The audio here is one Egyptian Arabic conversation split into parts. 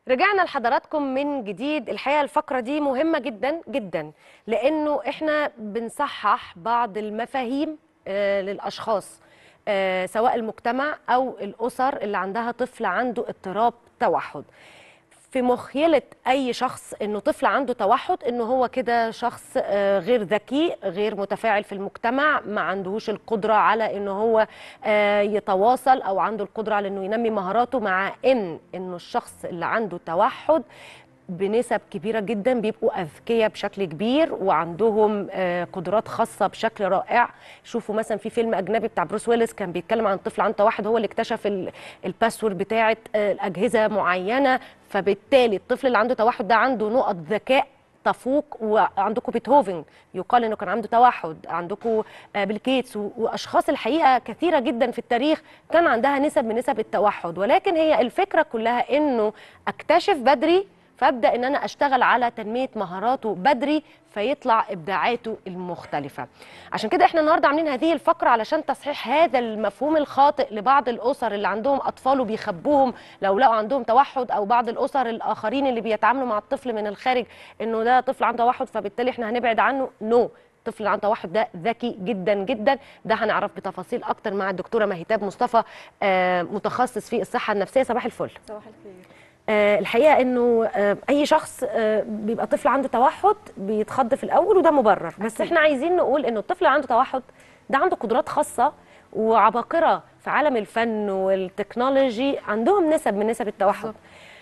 رجعنا لحضراتكم من جديد الحقيقه الفقره دي مهمه جدا جدا لانه احنا بنصحح بعض المفاهيم آه، للاشخاص آه، سواء المجتمع او الاسر اللي عندها طفل عنده اضطراب توحد في مخيله اي شخص انه طفل عنده توحد انه هو كده شخص آه، غير ذكي غير متفاعل في المجتمع ما عندهوش القدره على انه هو آه، يتواصل او عنده القدره على انه ينمي مهاراته مع ان انه الشخص اللي عنده توحد بنسب كبيرة جدا بيبقوا أذكياء بشكل كبير وعندهم آه، قدرات خاصة بشكل رائع شوفوا مثلا في فيلم أجنبي بتاع بروس ويلس كان بيتكلم عن طفل عنده توحد هو اللي اكتشف ال- الباسورد بتاعة آه، الأجهزة معينة فبالتالي الطفل اللي عنده توحد ده عنده نقط ذكاء تفوق وعندكم بيتهوفن يقال انه كان عنده توحد عندكم آه، بيل جيتس و- واشخاص الحقيقه كثيره جدا في التاريخ كان عندها نسب من نسب التوحد ولكن هي الفكره كلها انه اكتشف بدري فابدا ان انا اشتغل على تنميه مهاراته بدري فيطلع ابداعاته المختلفه عشان كده احنا النهارده عاملين هذه الفقره علشان تصحيح هذا المفهوم الخاطئ لبعض الاسر اللي عندهم اطفال وبيخبوهم لو لقوا عندهم توحد او بعض الاسر الاخرين اللي بيتعاملوا مع الطفل من الخارج انه ده طفل عنده توحد فبالتالي احنا هنبعد عنه نو no. الطفل اللي عنده توحد ده ذكي جدا جدا ده هنعرف بتفاصيل اكتر مع الدكتوره مهتاب مصطفى آه، متخصص في الصحه النفسيه صباح الفل صباح الخير آه، الحقيقه انه آه، اي شخص آه، بيبقى طفل عنده توحد بيتخض في الاول وده مبرر بس احنا عايزين نقول انه الطفل اللي عنده توحد ده عنده قدرات خاصه وعباقره في عالم الفن والتكنولوجي عندهم نسب من نسب التوحد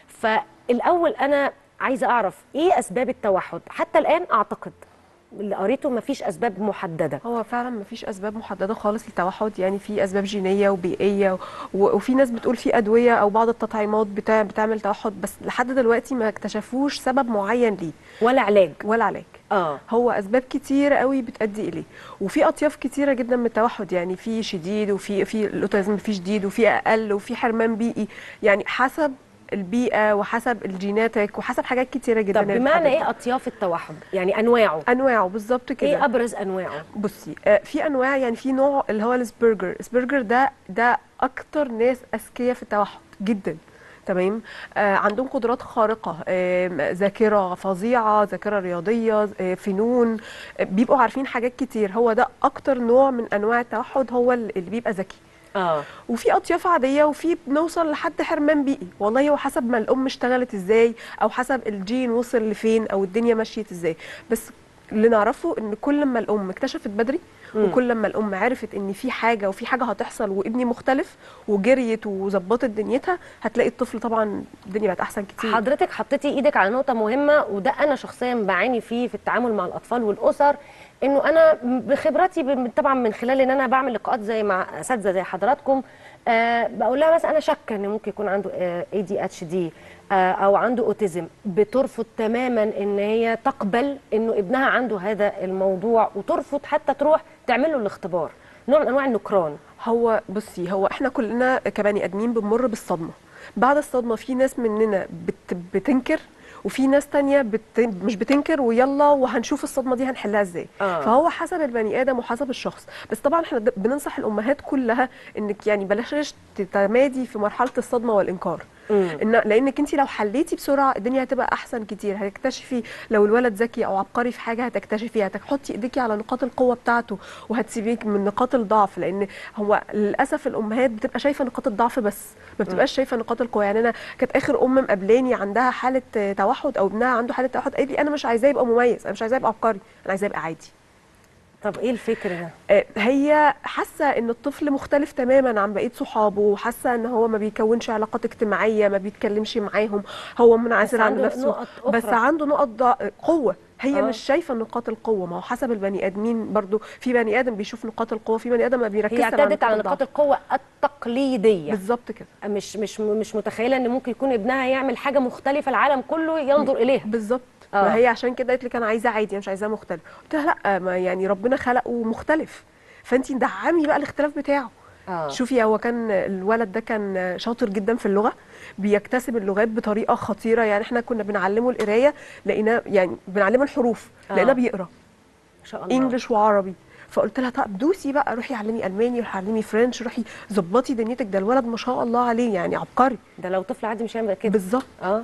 فالاول انا عايزه اعرف ايه اسباب التوحد حتى الان اعتقد اللي قريته مفيش اسباب محدده هو فعلا مفيش اسباب محدده خالص للتوحد يعني في اسباب جينيه وبيئيه و... وفي ناس بتقول في ادويه او بعض التطعيمات بتاع... بتعمل توحد بس لحد دلوقتي ما اكتشفوش سبب معين ليه ولا علاج ولا علاج اه هو اسباب كتيره قوي بتؤدي اليه وفي اطياف كتيره جدا من التوحد يعني في شديد وفي في الاوتيزم في شديد وفي اقل وفي حرمان بيئي يعني حسب البيئه وحسب الجيناتك وحسب حاجات كتيره جدا طب اللي بمعنى بتحدد. ايه اطياف التوحد يعني انواعه انواعه بالظبط كده ايه ابرز انواعه بصي آه، في انواع يعني في نوع اللي هو السبرجر السبرجر ده ده اكتر ناس اذكياء في التوحد جدا تمام آه عندهم قدرات خارقه آه ذاكره فظيعه ذاكره رياضيه آه فنون آه بيبقوا عارفين حاجات كتير هو ده اكتر نوع من انواع التوحد هو اللي بيبقى ذكي اه وفي اطياف عاديه وفي بنوصل لحد حرمان بيئي والله هو حسب ما الام اشتغلت ازاي او حسب الجين وصل لفين او الدنيا مشيت ازاي بس اللي نعرفه ان كل ما الام اكتشفت بدري وكل ما الام عرفت ان في حاجه وفي حاجه هتحصل وابني مختلف وجريت وظبطت دنيتها هتلاقي الطفل طبعا الدنيا بقت احسن كتير حضرتك حطيتي ايدك على نقطه مهمه وده انا شخصيا بعاني فيه في التعامل مع الاطفال والاسر انه انا بخبرتي ب- طبعا من خلال ان انا بعمل لقاءات زي مع اساتذه زي حضراتكم أه بقول لها مثلا انا شاكه ان ممكن يكون عنده اي دي اتش دي او عنده اوتيزم بترفض تماما ان هي تقبل انه ابنها عنده هذا الموضوع وترفض حتى تروح تعمل له الاختبار نوع من انواع النكران هو بصي هو احنا كلنا كبني ادمين بنمر بالصدمه بعد الصدمه في ناس مننا بت بتنكر وفي ناس تانية بت مش بتنكر ويلا وهنشوف الصدمه دي هنحلها ازاي آه. فهو حسب البني ادم وحسب الشخص بس طبعا احنا د- بننصح الامهات كلها انك يعني بلاش تتمادي في مرحله الصدمه والانكار إن لانك انت لو حليتي بسرعه الدنيا هتبقى احسن كتير هتكتشفي لو الولد ذكي او عبقري في حاجه هتكتشفي هتحطي ايديكي على نقاط القوه بتاعته وهتسيبيك من نقاط الضعف لان هو للاسف الامهات بتبقى شايفه نقاط الضعف بس ما بتبقاش شايفه نقاط القوه يعني انا كانت اخر ام مقابلاني عندها حاله آه، توحد او ابنها عنده حاله توحد قالت لي انا مش عايزاه يبقى مميز انا مش عايزاه يبقى عبقري انا عايزاه يبقى عادي طب ايه الفكر ده آه، هي حاسه ان الطفل مختلف تماما عن بقيه صحابه وحاسه ان هو ما بيكونش علاقات اجتماعيه ما بيتكلمش معاهم هو منعزل بس عن عنده نفسه نقط أخرى. بس عنده نقط ضع- قوه هي آه. مش شايفه نقاط القوه ما هو حسب البني ادمين برضو في بني ادم بيشوف نقاط القوه في بني ادم ما بيركزش هي اعتادت على نقاط الضعف. القوه التقليديه بالظبط كده مش مش مش متخيله ان ممكن يكون ابنها يعمل حاجه مختلفه العالم كله ينظر اليها بالظبط آه. ما هي عشان كده قالت لك انا عايزاه عادي أنا مش عايزاه مختلف قلت لها لا ما يعني ربنا خلقه مختلف فانت دعمي بقى الاختلاف بتاعه آه. شوفي هو كان الولد ده كان شاطر جدا في اللغه بيكتسب اللغات بطريقه خطيره يعني احنا كنا بنعلمه القرايه لقيناه يعني بنعلمه الحروف آه. لقيناه بيقرا ما شاء الله انجلش وعربي فقلت لها طب دوسي بقى روحي علمي الماني روحي علمي فرنش روحي ظبطي دنيتك ده الولد ما شاء الله عليه يعني عبقري ده لو طفل عادي مش هيعمل كده بالظبط اه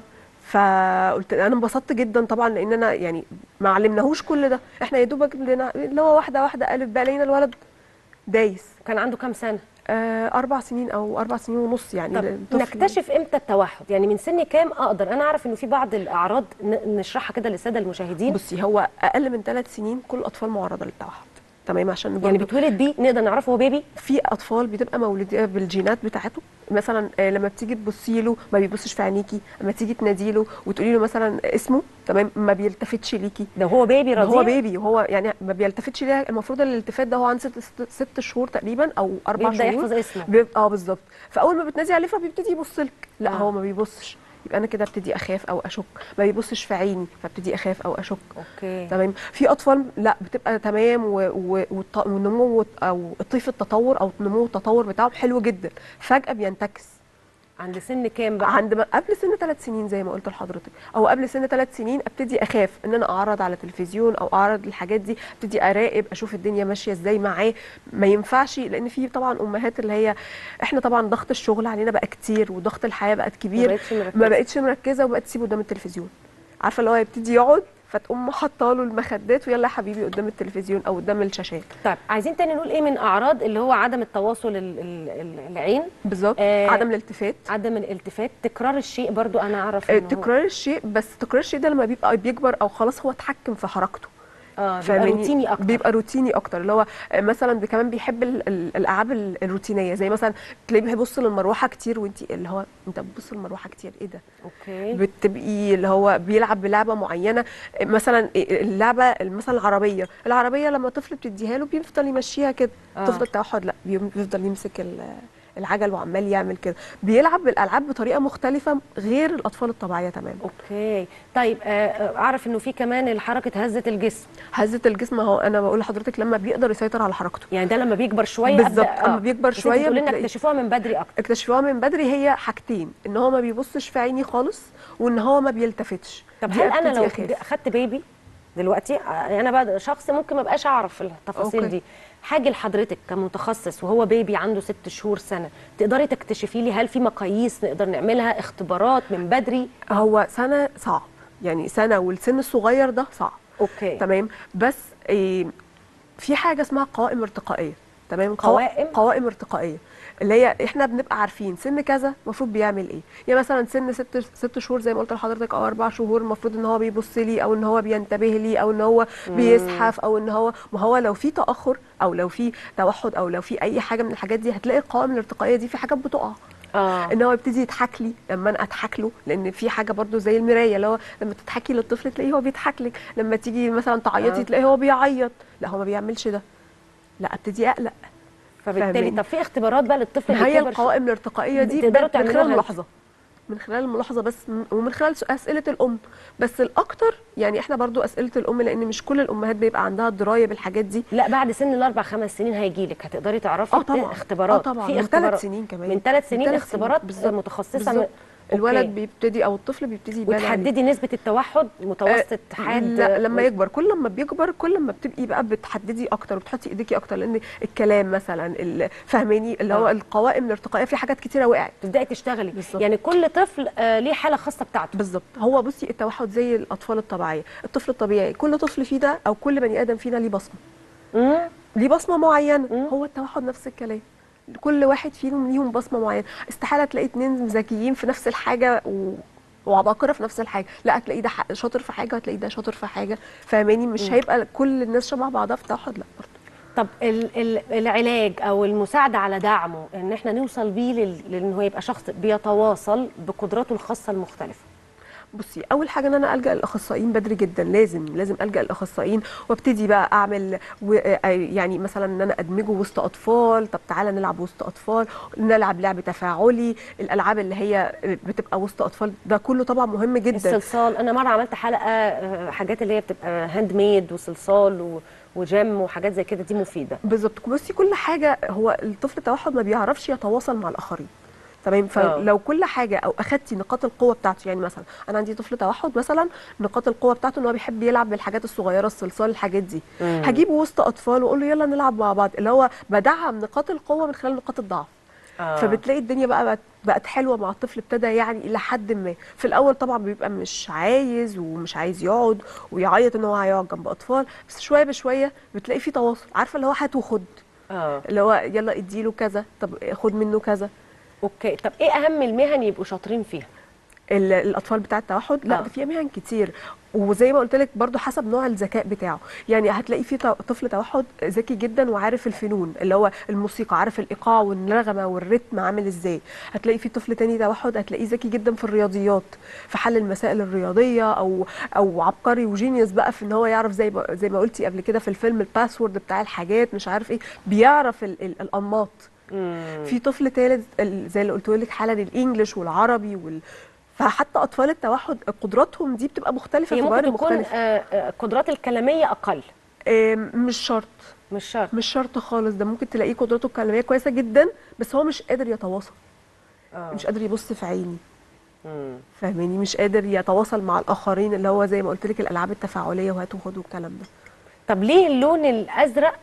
فقلت انا انبسطت جدا طبعا لان انا يعني ما علمناهوش كل ده احنا يا دوبك لنا- اللي هو واحده واحده الف بقى لقينا الولد دايس كان عنده كام سنه آه اربع سنين او اربع سنين ونص يعني طب الطفل- نكتشف امتى التوحد يعني من سن كام اقدر انا اعرف انه في بعض الاعراض ن- نشرحها كده للساده المشاهدين بصي هو اقل من ثلاث سنين كل الاطفال معرضه للتوحد تمام عشان يعني برضو بيتولد بيه نقدر نعرفه هو بيبي في اطفال بتبقى مولوده بالجينات بتاعته مثلا آه، لما بتيجي تبصي له ما بيبصش في عينيكي لما تيجي تنادي له وتقولي له مثلا اسمه تمام ما بيلتفتش ليكي ده هو بيبي رضيع هو بيبي وهو يعني ما بيلتفتش ليها المفروض الالتفات ده هو عند ست, ست, ست شهور تقريبا او اربع بيبدا شهور يحفظ اسمه بيبقى اه بالظبط فاول ما بتنادي عليه فبيبتدي يبص لك لا آه. هو ما بيبصش يبقى انا كده ابتدي اخاف او اشك ما بيبصش في عيني فابتدي اخاف او اشك اوكي تمام في اطفال لا بتبقى تمام و- و- والط- والنمو والت- او طيف التطور او نمو التطور بتاعهم حلو جدا فجاه بينتكس عند سن كام بقى عند ما قبل سن ثلاث سنين زي ما قلت لحضرتك او قبل سن ثلاث سنين ابتدي اخاف ان انا اعرض على تلفزيون او اعرض الحاجات دي ابتدي اراقب اشوف الدنيا ماشيه ازاي معاه ما ينفعش لان في طبعا امهات اللي هي احنا طبعا ضغط الشغل علينا بقى كتير وضغط الحياه بقت ما كبير بقتش مركزة. ما بقتش مركزه وبقت تسيبه قدام التلفزيون عارفه اللي هو يبتدي يقعد فتقوم حاطه له المخدات ويلا يا حبيبي قدام التلفزيون او قدام الشاشات طيب عايزين تاني نقول ايه من اعراض اللي هو عدم التواصل ال- ال- ال- العين بالظبط آه، عدم الالتفات عدم الالتفات تكرار الشيء برضو انا اعرف آه، إنه هو- تكرار الشيء بس تكرار الشيء ده لما بيبقى بيكبر او خلاص هو اتحكم في حركته اه بيبقى فاهماني؟ روتيني اكتر بيبقى روتيني اكتر اللي هو آه، مثلا بي- كمان بيحب ال- ال- الالعاب ال- الروتينيه زي مثلا تلاقيه بيبص للمروحه كتير وانت اللي هو انت بتبص للمروحه كتير ايه ده اوكي بتبقي اللي هو بيلعب بلعبه معينه آه، مثلا اللعبه مثلا العربيه العربيه لما طفل بتديها له بيفضل يمشيها كده آه. طفل التوحد لا بيم- بيفضل يمسك ال- العجل وعمال يعمل كده بيلعب بالالعاب بطريقه مختلفه غير الاطفال الطبيعيه تماما اوكي طيب آه، آه، اعرف انه في كمان الحركه هزه الجسم هزه الجسم هو انا بقول لحضرتك لما بيقدر يسيطر على حركته يعني ده لما بيكبر شويه بالظبط، أبدأ- أما بيكبر بس انت شوية بتقولي لنا بتلاقي- اكتشفوها من بدري اكتر اكتشفوها من بدري هي حاجتين ان هو ما بيبصش في عيني خالص وان هو ما بيلتفتش طب دي هل انا أبتدي لو أخاف. اخدت بيبي دلوقتي آه، انا بقى شخص ممكن ما بقاش اعرف التفاصيل أوكي. دي حاجه لحضرتك كمتخصص وهو بيبي عنده ست شهور سنه تقدري تكتشفي لي هل في مقاييس نقدر نعملها اختبارات من بدري هو سنه صعب يعني سنه والسن الصغير ده صعب اوكي تمام بس إيه في حاجه اسمها قوائم ارتقائيه تمام قوا- قوائم؟ قوائم ارتقائيه اللي هي احنا بنبقى عارفين سن كذا المفروض بيعمل ايه يعني مثلا سن ست ست شهور زي ما قلت لحضرتك او اربع شهور المفروض ان هو بيبص لي او ان هو بينتبه لي او ان هو بيزحف او ان هو ما هو لو في تاخر او لو في توحد او لو في اي حاجه من الحاجات دي هتلاقي القوائم الارتقائيه دي في حاجات بتقع اه ان هو يبتدي يضحك لي لما انا اضحك له لان في حاجه برضو زي المرايه اللي هو لما تضحكي للطفل تلاقيه هو بيضحك لك لما تيجي مثلا تعيطي آه. تلاقيه هو بيعيط لا هو ما بيعملش ده لا ابتدي اقلق فبالتالي فاهماني؟ طب في اختبارات بقى للطفل اللي هي كبر القوائم الارتقائيه دي تقدروا من تعملوها خلال هل- الملاحظه من خلال الملاحظه بس م- ومن خلال س- اسئله الام بس الاكتر يعني احنا برضو اسئله الام لان مش كل الامهات بيبقى عندها درايه بالحاجات دي لا بعد سن الاربع خمس سنين هيجي لك هتقدري تعرفي اه طبعا اختبارات اه طبعا في من اختبارات ثلاث سنين كمان من ثلاث سنين ثلاث اختبارات بالظبط. متخصصه بالظبط. من- الولد أوكي. بيبتدي او الطفل بيبتدي يبان عليه. وتحددي نسبه التوحد متوسط آه، حاد لا لما يكبر كل ما بيكبر كل ما بتبقي بقى بتحددي اكتر وبتحطي ايديكي اكتر لان الكلام مثلا ال- فاهماني اللي هو آه. القوائم الارتقائيه في حاجات كتيره وقعت تبداي تشتغلي بالظبط. يعني كل طفل آه ليه حاله خاصه بتاعته بالظبط هو بصي التوحد زي الاطفال الطبيعيه الطفل الطبيعي كل طفل فينا او كل بني ادم فينا ليه بصمه مم. ليه بصمه معينه مم. هو التوحد نفس الكلام كل واحد فيهم ليهم بصمه معينه استحاله تلاقي اتنين ذكيين في نفس الحاجه و... وعباقره في نفس الحاجه لا هتلاقي ده ح- شاطر في حاجه وهتلاقي ده شاطر في حاجه فاهماني مش هيبقى كل الناس شبه بعضها في التوحد لا برضه طب ال ال العلاج او المساعده على دعمه ان احنا نوصل بيه لل- لان هو يبقى شخص بيتواصل بقدراته الخاصه المختلفه بصي اول حاجه ان انا الجا للاخصائيين بدري جدا لازم لازم الجا للاخصائيين وابتدي بقى اعمل و... آه، يعني مثلا ان انا ادمجه وسط اطفال طب تعالى نلعب وسط اطفال نلعب لعب تفاعلي الالعاب اللي هي بتبقى وسط اطفال ده كله طبعا مهم جدا الصلصال انا مره عملت حلقه آه، حاجات اللي هي بتبقى هاند ميد وصلصال و- وجيم وحاجات زي كده دي مفيده بالظبط بصي كل حاجه هو الطفل التوحد ما بيعرفش يتواصل مع الاخرين تمام آه. فلو كل حاجه او اخدتي نقاط القوه بتاعته يعني مثلا انا عندي طفل توحد مثلا نقاط القوه بتاعته ان هو بيحب يلعب بالحاجات الصغيره الصلصال الحاجات دي مم. هجيبه وسط اطفال واقول له يلا نلعب مع بعض اللي هو بدعم نقاط القوه من خلال نقاط الضعف آه. فبتلاقي الدنيا بقى بقت, بقت حلوه مع الطفل ابتدى يعني الى حد ما في الاول طبعا بيبقى مش عايز ومش عايز يقعد ويعيط ان هو هيقعد جنب اطفال بس شويه بشويه بتلاقي في تواصل عارفه اللي هو هات وخد اه اللي هو يلا اديله كذا طب خد منه كذا اوكي طب ايه اهم المهن يبقوا شاطرين فيها ال- الاطفال بتاع التوحد لا آه. ده في مهن كتير وزي ما قلت لك برضو حسب نوع الذكاء بتاعه يعني هتلاقي في تو- طفل توحد ذكي جدا وعارف الفنون اللي هو الموسيقى عارف الايقاع والنغمه والريتم عامل ازاي هتلاقي في طفل تاني توحد هتلاقيه ذكي جدا في الرياضيات في حل المسائل الرياضيه او او عبقري وجينيوس بقى في ان هو يعرف زي ما زي ما قلتي قبل كده في الفيلم الباسورد بتاع الحاجات مش عارف ايه بيعرف ال- ال- الانماط في طفل ثالث ال- زي اللي قلت لك حالا الانجليش والعربي وال فحتى اطفال التوحد قدراتهم دي بتبقى مختلفه هي في ممكن جوانب تكون مختلفه آه، آه، القدرات الكلاميه اقل آم، مش شرط مش شرط مش شرط خالص ده ممكن تلاقيه قدراته الكلاميه كويسه جدا بس هو مش قادر يتواصل آه. مش قادر يبص في عيني مم. فاهماني مش قادر يتواصل مع الاخرين اللي هو زي ما قلت لك الالعاب التفاعليه وهات وخد والكلام ده طب ليه اللون الازرق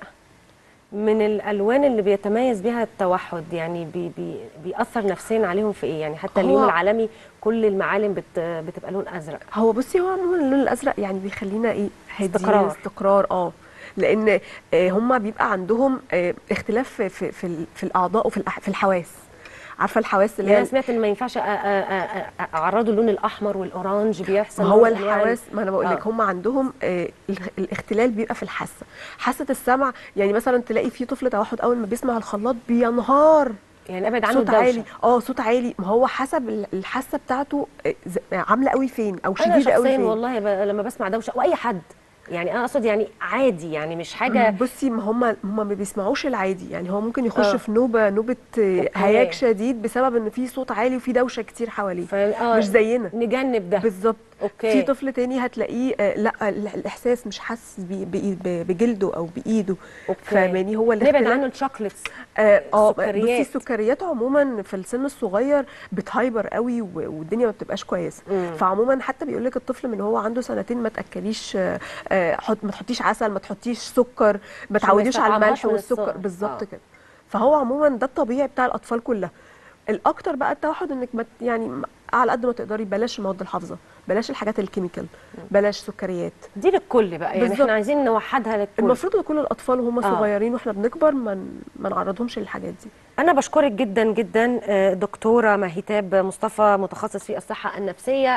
من الالوان اللي بيتميز بها التوحد يعني بي بي بيأثر نفسيا عليهم في ايه يعني حتى هو- اليوم العالمي كل المعالم بت بتبقى لون ازرق هو بصي هو عموما اللون الازرق يعني بيخلينا ايه هاديين استقرار. استقرار اه لان آه هم بيبقى عندهم آه اختلاف في في في, ال- في الاعضاء وفي الأح- في الحواس عارفه الحواس اللي يعني هي انا سمعت ان ما ينفعش أ- أ- أ- أ- اعرضه اللون الاحمر والاورانج بيحصل ما نوع هو من أنواع ال- الحواس ما انا بقول لك آه. هم عندهم آه الاخ- الاختلال بيبقى في الحاسه حاسه السمع يعني مثلا تلاقي في طفل توحد اول ما بيسمع الخلاط بينهار يعني ابعد عنه صوت الدوشه عالي اه صوت عالي ما هو حسب ال- الحاسه بتاعته آه، ز- عامله قوي فين او انا شديده قوي شخصيا فين والله ب... لما بسمع دوشه واي حد يعني انا اقصد يعني عادي يعني مش حاجه بصي ما هم هم ما بيسمعوش العادي يعني هو ممكن يخش آه. في نوبه نوبه آه، أوكي. هياج شديد بسبب ان في صوت عالي وفي دوشه كتير حواليه ف... آه مش زينا نجنب ده بالظبط اوكي في طفل تاني هتلاقيه آه، لا ال- الاحساس مش حاسس بي- بإي- ب- بجلده او بايده أوكي. فاهماني هو نبعد الاختلاف عنه الشوكليتس اه آه، السكريات. بصي السكريات عموما في السن الصغير بتهايبر قوي و- والدنيا ما بتبقاش كويسه مم. فعموما حتى بيقول لك الطفل من هو عنده سنتين ما تاكليش آه، آه، حط ما تحطيش عسل ما تحطيش سكر ما عشان ما تعوديش على يستطعمهاش الملح من والسكر الصغر. بالظبط آه. كده فهو عموما ده الطبيعي بتاع الاطفال كلها الاكتر بقى التوحد انك ما ت- يعني م- على قد ما تقدري بلاش المواد الحافظه بلاش الحاجات الكيميكال بلاش سكريات دي للكل بقى يعني بالظبط. احنا عايزين نوحدها للكل المفروض لكل الاطفال وهم آه. صغيرين واحنا بنكبر ما ن- ما نعرضهمش للحاجات دي انا بشكرك جدا جدا آه، دكتوره مهيتاب مصطفى متخصص في الصحه النفسيه